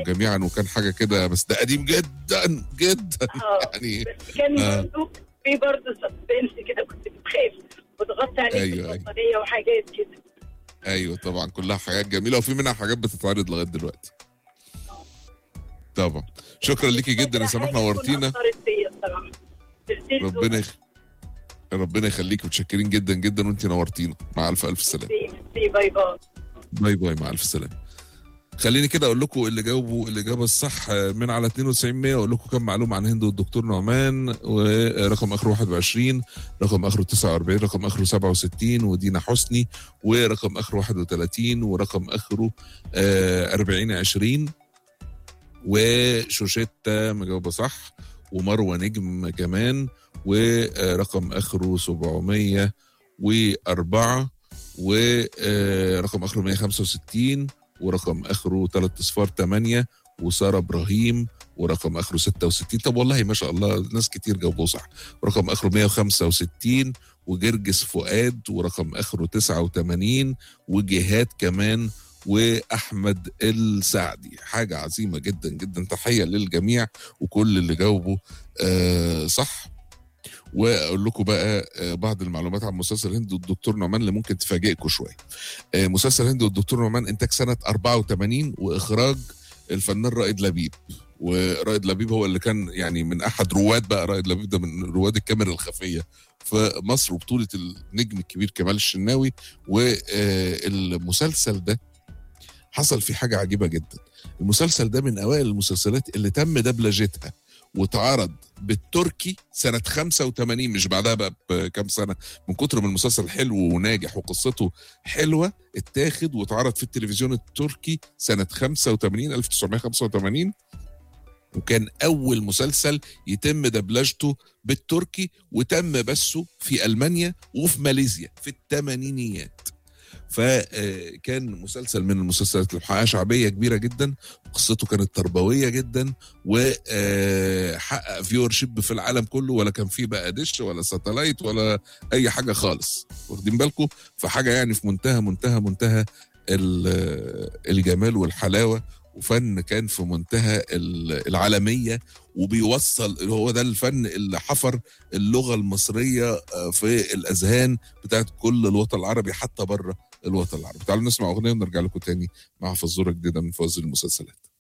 جميعا وكان حاجه كده بس ده قديم جدا جدا اه يعني بس كان آه. برضه في برضه سسبنس كده كنت بتخاف وتغطي عليك أيوة، أيوة. بالبطاريه وحاجات كده ايوه طبعا كلها حاجات جميله وفي منها حاجات بتتعرض لغايه دلوقتي طبعا شكرا ليكي جدا يا سماح حاجة نورتينا كنت أثرت فيا الصراحه ترسيل ربنا يخ... ربنا يخليك متشكرين جدا جدا وانت نورتينا مع الف الف سلامه في باي باي باي باي مع الف سلامه خليني كده اقول لكم اللي جاوبوا الاجابه الصح من على 92 100 اقول لكم كم معلومه عن هند والدكتور نعمان ورقم اخره 21 رقم اخره 49 رقم اخره 67 ودينا حسني ورقم اخره 31 ورقم اخره آه 40 20 وشوشيتا مجاوبه صح ومروه نجم كمان ورقم اخره 704 ورقم اخره 165 ورقم اخره 3 اصفار 8 وساره ابراهيم ورقم اخره 66 طب والله ما شاء الله ناس كتير جاوبوا صح ورقم اخره 165 وجرجس فؤاد ورقم اخره 89 وجهاد كمان واحمد السعدي حاجه عظيمه جدا جدا تحيه للجميع وكل اللي جاوبوا آه صح واقول لكم بقى آه، بعض المعلومات عن مسلسل هند والدكتور نعمان اللي ممكن تفاجئكم شويه. آه، مسلسل هند والدكتور نعمان انتاج سنه 84 واخراج الفنان رائد لبيب ورائد لبيب هو اللي كان يعني من احد رواد بقى رائد لبيب ده من رواد الكاميرا الخفيه في مصر وبطوله النجم الكبير كمال الشناوي والمسلسل ده حصل فيه حاجه عجيبه جدا. المسلسل ده من اوائل المسلسلات اللي تم دبلجتها واتعرض بالتركي سنة 85 مش بعدها بقى بكام سنة من كتر ما المسلسل حلو وناجح وقصته حلوة اتاخد واتعرض في التلفزيون التركي سنة 85 1985 وكان أول مسلسل يتم دبلجته بالتركي وتم بثه في ألمانيا وفي ماليزيا في الثمانينيات فكان مسلسل من المسلسلات اللي محققه شعبيه كبيره جدا قصته كانت تربويه جدا وحقق فيور شيب في العالم كله ولا كان فيه بقى دش ولا ساتلايت ولا اي حاجه خالص واخدين بالكم فحاجه يعني في منتهى منتهى منتهى ال- الجمال والحلاوه وفن كان في منتهى ال- العالميه وبيوصل هو ده الفن اللي حفر اللغه المصريه آه، في الاذهان بتاعت كل الوطن العربي حتى بره الوطن العربي تعالوا نسمع اغنيه ونرجع لكم تاني مع فزوره جديده من فوازير المسلسلات